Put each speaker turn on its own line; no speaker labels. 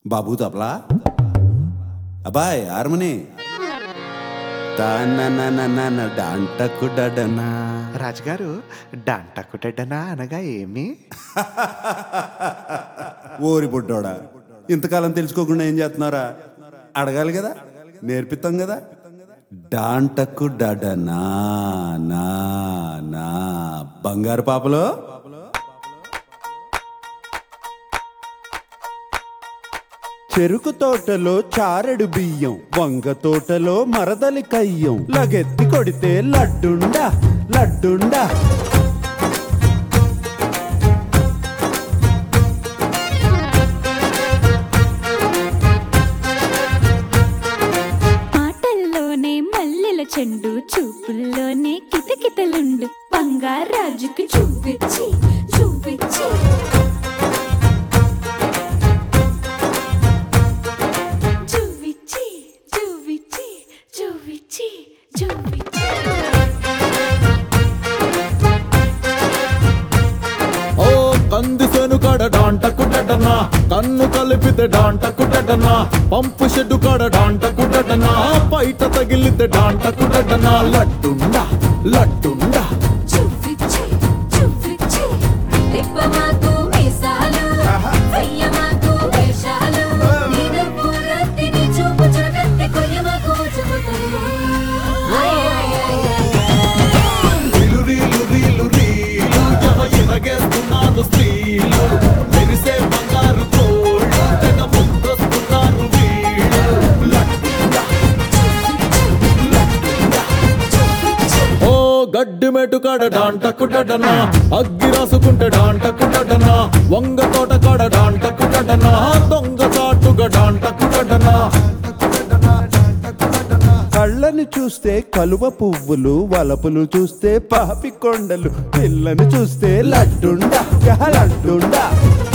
బాబు తపలా అబ్బాయ్ హార్మోని తాననననన డాంటకుడడనా
రాజుగారు డంటకుటెడ్డనా అనగా ఏమి
ఓరి బుడ్డోడా ఇంతకాలం తెలుసుకోకుండా ఏం చేస్తున్నారా అడగాలి కదా నేర్పిస్తాం కదా డాంటకు డడనా నా నా బంగారు పాపలో చెరుకు తోటలో చారెడు బియ్యం వంగ తోటలో మరదలి కయ్యం లగెత్తి కొడితే లడ్డుండా లడ్డుండా
ఆటల్లోనే మల్లెల చెండు చూపుల్లోనే కితకితలుండు బంగారాజుకి చూపించి చూపించి చూపించి చూపించి చూపించి చూపించి
ఓ కందిసేను కాడ డాంటకుడటనా కన్ను కలిపితే డాంటకుడటనా పంపు షెడ్డు కాడ డాంటకుడటనా బయట తగిలితే డాంటకుడటనా లడ్డుండా లడ్డుండా
చూపించి చూపించి తిప్పమాకు మీసాలు వెయ్యమాకు వేషాలు నీదు పూరత్తిని చూపు చురకత్తి కొయ్యమాకు చెబుతాను
రీలు రీలు రీలు రీలు జమ ఎరగేస్తున్నారు స్త్రీలు మెరిసే బంగారు తోళ్ళు తెగ ముద్దొస్తున్నారు వీళ్ళు లడ్డుండా ఓ గడ్డి మెటు కాడ డాంటకుడటనా అగ్గి రాసుకుంటే డాంటకుడటనా వంగ తోట కాడ డాంటకుడటనా దొంగ చాటుగా డాంటకుడటనా
కళ్ళని చూస్తే కలువ పువ్వులు వలపులు చూస్తే పాపి కొండలు పిల్లని చూస్తే లడ్డుండా లడ్డుండా